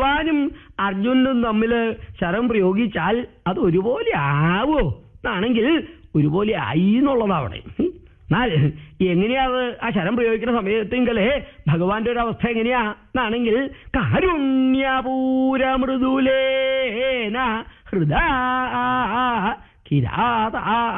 ഭഗവാനും അർജുനനും തമ്മിൽ ശരം പ്രയോഗിച്ചാൽ അത് ഒരുപോലെ ആവോ എന്നാണെങ്കിൽ ഒരുപോലെ ആയി എന്നുള്ളതാവണേ എന്നാൽ എങ്ങനെയാത് ആ ശരം പ്രയോഗിക്കുന്ന സമയത്തെങ്കിലേ ഭഗവാന്റെ ഒരു അവസ്ഥ എങ്ങനെയാ എന്നാണെങ്കിൽ കാരുണ്യപൂരമൃദുലേന ഹൃദാ കിരാത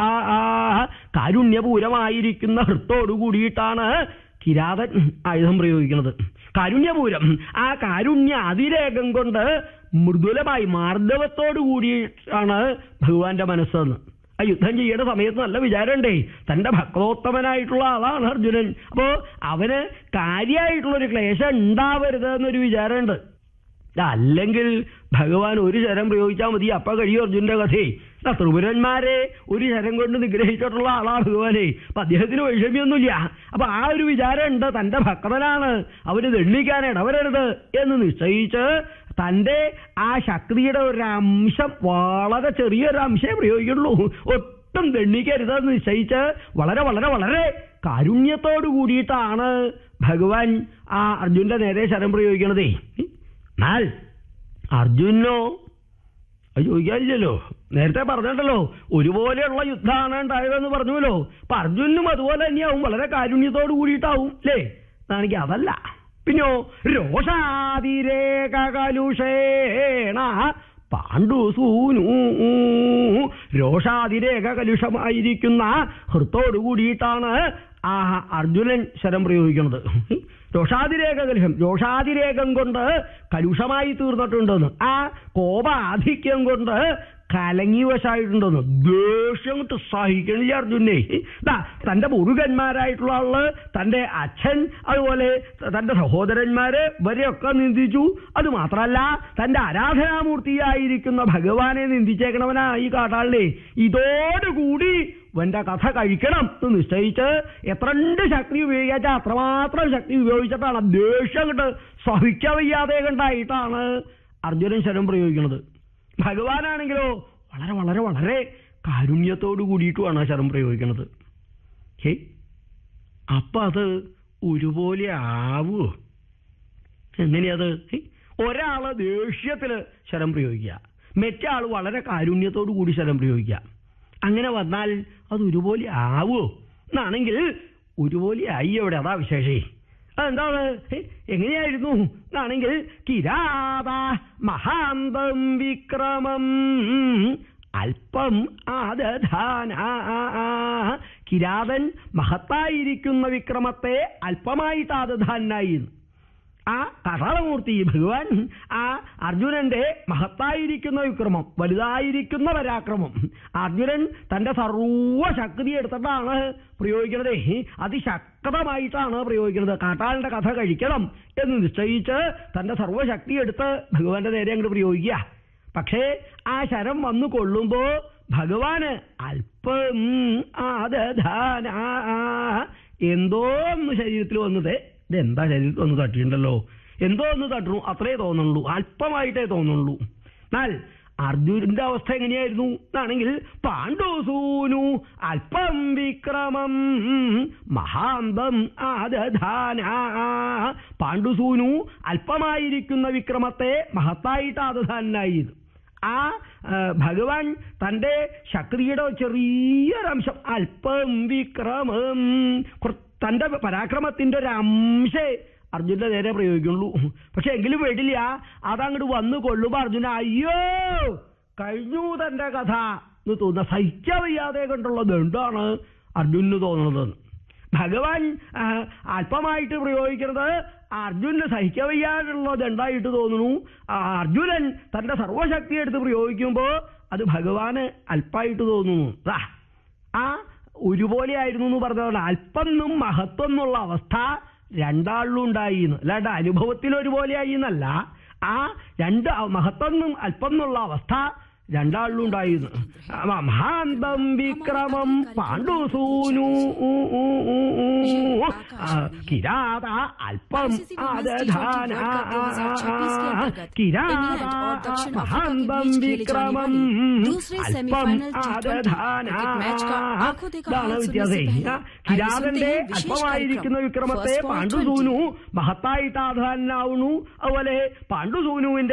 കാരുണ്യപൂരമായിരിക്കുന്ന ഹൃത്തോടു കൂടിയിട്ടാണ് കിരാതൻ ആയുധം പ്രയോഗിക്കുന്നത് കാരുണ്യപൂരം ആ കാരുണ്യ അതിരേകം കൊണ്ട് മൃദുലമായി മാർദ്ദവത്തോടു കൂടിയിട്ടാണ് ഭഗവാന്റെ മനസ്സെന്ന് ആ യുദ്ധം ചെയ്യേണ്ട സമയത്ത് നല്ല വിചാരമുണ്ടേ തന്റെ ഭക്തോത്തമനായിട്ടുള്ള ആളാണ് അർജുനൻ അപ്പോ അവന് കാര്യമായിട്ടുള്ള ഒരു ക്ലേശം ഉണ്ടാവരുത് എന്നൊരു വിചാരമുണ്ട് അല്ലെങ്കിൽ ഭഗവാൻ ഒരു ശരം പ്രയോഗിച്ചാൽ മതി അപ്പ കഴിയും അർജുന്റെ കഥയെ ആ ത്രിപുരന്മാരെ ഒരു ശരം കൊണ്ട് നിഗ്രഹിച്ചിട്ടുള്ള ആളാണ് ഭഗവാനെ അപ്പൊ അദ്ദേഹത്തിന് വൈഷമ്യൊന്നുമില്ല അപ്പൊ ആ ഒരു വിചാരം ഉണ്ട് തന്റെ ഭക്തനാണ് അവന് ദണ്ഡിക്കാൻ ഇടവരരുത് എന്ന് നിശ്ചയിച്ച് തന്റെ ആ ശക്തിയുടെ ഒരു അംശം വളരെ ചെറിയൊരു അംശമേ പ്രയോഗിക്കുള്ളൂ ഒട്ടും ദണ്ഡിക്കരുതെന്ന് നിശ്ചയിച്ച് വളരെ വളരെ വളരെ കാരുണ്യത്തോടു കൂടിയിട്ടാണ് ഭഗവാൻ ആ അർജുന്റെ നേരെ ശരം പ്രയോഗിക്കണതേ എന്നാൽ അർജുനോ അത് ചോദിക്കാനില്ലല്ലോ നേരത്തെ പറഞ്ഞിട്ടല്ലോ ഒരുപോലെയുള്ള യുദ്ധമാണ് ഉണ്ടായതെന്ന് പറഞ്ഞുവല്ലോ അപ്പൊ അർജുനും അതുപോലെ തന്നെയാവും വളരെ കാരുണ്യത്തോട് കൂടിയിട്ടാവും അല്ലേ എന്നാണെങ്കിൽ അതല്ല പിന്നെയോ രോഷാതിരേക കലുഷേണ പാണ്ഡുസൂനു രോഷാതിരേക കലുഷമായിരിക്കുന്ന ഹൃത്തോടു കൂടിയിട്ടാണ് ആ അർജുനൻ ശരം പ്രയോഗിക്കുന്നത് രോഷാതിരേക കലുഷം രോഷാതിരേകം കൊണ്ട് കലുഷമായി തീർന്നിട്ടുണ്ടെന്ന് ആ കോപാധിക്യം കൊണ്ട് കലങ്ങി വശായിട്ടുണ്ടെന്ന് ദേഷ്യം കൊണ്ട് സഹിക്കണില്ല അർജുനെ ദാ തന്റെ മുരുകന്മാരായിട്ടുള്ള ആള് തന്റെ അച്ഛൻ അതുപോലെ തന്റെ സഹോദരന്മാര് ഇവരെയൊക്കെ നിന്ദിച്ചു അത് മാത്രമല്ല തന്റെ ആരാധനാമൂർത്തിയായിരിക്കുന്ന ഭഗവാനെ നിന്ദിച്ചേക്കണവനാ ഈ കാട്ടാളിനെ ഇതോടുകൂടി ഇവന്റെ കഥ കഴിക്കണം എന്ന് നിശ്ചയിച്ച് എത്രണ്ട് ശക്തി ഉപയോഗിച്ചാൽ അത്രമാത്രം ശക്തി ഉപയോഗിച്ചിട്ടാണ് ദേഷ്യം കണ്ട് സഹിക്കവയ്യാതെ കണ്ടായിട്ടാണ് അർജുനൻ ശരം പ്രയോഗിക്കുന്നത് ഭഗവാനാണെങ്കിലോ വളരെ വളരെ വളരെ കാരുണ്യത്തോടു കൂടിയിട്ടുമാണ് ആ ശരം പ്രയോഗിക്കുന്നത് ഹേ അപ്പൊ അത് ഒരുപോലെ ആവുമോ എങ്ങനെയത് ഹേ, ഒരാള് ദേഷ്യത്തില് ശരം പ്രയോഗിക്കുക മറ്റേ ആള് വളരെ കാരുണ്യത്തോടു കൂടി ശരം പ്രയോഗിക്കുക അങ്ങനെ വന്നാൽ അത് ഒരുപോലെ ആവുമോ എന്നാണെങ്കിൽ ഒരുപോലെ ആയി അവിടെ അതാ വിശേഷേ അതെന്താണ് ഹേ, എങ്ങനെയായിരുന്നു എന്നാണെങ്കിൽ കിരാത മഹാന്തം വിക്രമം അല്പം ആദധാന കിരാതൻ മഹത്തായിരിക്കുന്ന വിക്രമത്തെ അല്പമായിട്ട് ആദധാനായി ആ കഥാളമൂർത്തി ഭഗവാൻ ആ അർജുനന്റെ മഹത്തായിരിക്കുന്ന വിക്രമം വലുതായിരിക്കുന്ന പരാക്രമം അർജുനൻ തന്റെ സർവശക്തി എടുത്തിട്ടാണ് പ്രയോഗിക്കുന്നത് അതിശക്തമായിട്ടാണ് പ്രയോഗിക്കുന്നത് കാട്ടാളിന്റെ കഥ കഴിക്കണം എന്ന് നിശ്ചയിച്ച് തന്റെ സർവശക്തി എടുത്ത് ഭഗവാന്റെ നേരെ അങ്ങോട്ട് പ്രയോഗിക്കുക പക്ഷേ ആ ശരം വന്നു കൊള്ളുമ്പോ ഭഗവാന് അല്പം ആദധാന എന്തോ ഒന്ന് ശരീരത്തിൽ വന്നത് ഇതെന്താ ശരീരത്തിൽ ഒന്ന് തട്ടിയിട്ടുണ്ടല്ലോ എന്തോ ഒന്ന് തട്ടുന്നു അത്രേ തോന്നുള്ളൂ അല്പമായിട്ടേ തോന്നുള്ളൂ എന്നാൽ അർജുനന്റെ അവസ്ഥ എങ്ങനെയായിരുന്നു എന്നാണെങ്കിൽ പാണ്ഡുസൂനു അല്പം വിക്രമം മഹാന്തം ആദധാന പാണ്ഡുസൂനു അല്പമായിരിക്കുന്ന വിക്രമത്തെ മഹത്തായിട്ട് ആദധാനായി ആ ആ, ഭഗവാൻ തന്റെ ശക്തിയുടെ ചെറിയൊരംശം അല്പം വിക്രമം കുറ- തന്റെ പരാക്രമത്തിന്റെ ഒരു അംശേ അർജുന്റെ നേരെ പ്രയോഗിക്കുള്ളൂ പക്ഷെ എങ്കിലും വേണ്ടില്ല അതങ്ങോട്ട് വന്നു കൊള്ളുമ്പോ അർജുന അയ്യോ കഴിഞ്ഞു തന്റെ കഥ എന്ന് തോന്നുന്ന സഹിക്കാൻ വയ്യാതെ കണ്ടുള്ളത് എന്താണ് അർജുനന് തോന്നുന്നത് ഭഗവാൻ ആ, അല്പമായിട്ട് പ്രയോഗിക്കുന്നത് അർജുനന് സഹിക്കാൻ വയ്യാതുള്ളത് ഉണ്ടായിട്ട് തോന്നുന്നു ആ അർജുനൻ തന്റെ സർവശക്തി എടുത്ത് പ്രയോഗിക്കുമ്പോ അത് ഭഗവാന് അല്പമായിട്ട് തോന്നുന്നു ദാ, ആ ഒരുപോലെ ആയിരുന്നു എന്ന് പറഞ്ഞതുകൊണ്ട് അല്പം എന്നും മഹത്വം എന്നുള്ള അവസ്ഥ രണ്ടാളിലും ഉണ്ടായി എന്ന് അല്ലാണ്ട് അനുഭവത്തിൽ ഒരുപോലെ ആയി എന്നല്ല ആ രണ്ട് മഹത്വം എന്നും അല്പം എന്നുള്ള അവസ്ഥ രണ്ടാളിലും ഉണ്ടായിരുന്നു മഹാന്തം വിക്രമം പാണ്ഡുസൂനു കിരാത അല്പം ആദധാന കിരാത മഹാന്തം വിക്രമം അല്പം ആദധാന ഇതാണ് വ്യത്യാസം കിരാതന്റെ അല്പമായിരിക്കുന്ന വിക്രമത്തെ പാണ്ഡുസൂനു മഹത്തായിട്ട് ആധാനാവുന്നു അതുപോലെ പാണ്ഡുസൂനുവിന്റെ